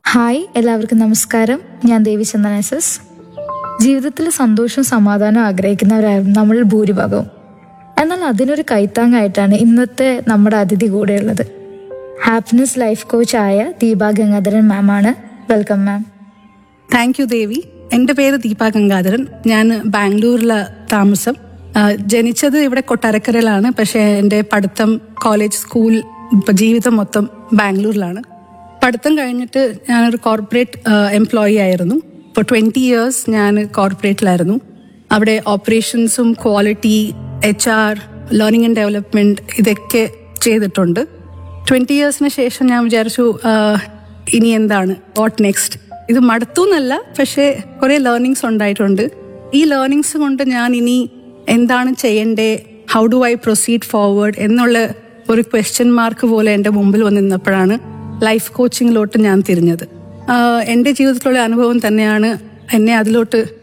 hi എല്ലാവർക്കും നമസ്കാരം ഞാൻ ദേവി ചന്ദന എസ് എസ് ജീവിതത്തിൽ സന്തോഷവും സമാധാനവും ആഗ്രഹിക്കുന്നവരായിരുന്നു നമ്മളിൽ ഭൂരിഭാഗവും എന്നാൽ അതിനൊരു കൈത്താങ്ങായിട്ടാണ് ഇന്നത്തെ നമ്മുടെ അതിഥി കൂടെയുള്ളത് ഹാപ്പിനെസ് ലൈഫ് കോച്ചായ ദീപ ഗംഗാധരൻ മാം ആണ് welcome ma'am thank you Devi എൻ്റെ പേര് ദീപ ഗംഗാധരൻ ഞാൻ ബാംഗ്ലൂരിലെ താമസം ആ, ജനിച്ചത് ഇവിടെ കൊട്ടാരക്കരയിലാണ് പക്ഷേ എൻ്റെ പഠിത്തം കോളേജ് സ്കൂൾ ഇപ്പൊ ജീവിതം മൊത്തം ബാംഗ്ലൂരിലാണ് പഠിത്തം കഴിഞ്ഞിട്ട് ഞാനൊരു കോർപ്പറേറ്റ് എംപ്ലോയി ആയിരുന്നു ഇപ്പോൾ ട്വൻറ്റി ഇയേഴ്സ് ഞാൻ കോർപ്പറേറ്റിലായിരുന്നു അവിടെ ഓപ്പറേഷൻസും quality H R learning and development ഇതൊക്കെ ചെയ്തിട്ടുണ്ട് ട്വൻറ്റി ഇയേഴ്സിന് ശേഷം ഞാൻ വിചാരിച്ചു ആ, ഇനി എന്താണ് വാട്ട് നെക്സ്റ്റ് ഇത് മടുത്തു എന്നല്ല പക്ഷേ കുറെ ലേണിങ്സ് ഉണ്ടായിട്ടുണ്ട് ഈ ലേണിങ്സ് കൊണ്ട് ഞാൻ ഇനി എന്താണ് ചെയ്യണ്ടേ how do I proceed forward എന്നുള്ള ഒരു ക്വസ്റ്റ്യൻ മാർക്ക് പോലെ എൻ്റെ മുമ്പിൽ വന്ന് നിന്നപ്പോഴാണ് ലൈഫ് കോച്ചിങ്ങിലോട്ട് ഞാൻ തിരിഞ്ഞത് ആഹ് എൻ്റെ ജീവിതത്തിലുള്ള അനുഭവം തന്നെയാണ് എന്നെ അതിലോട്ട്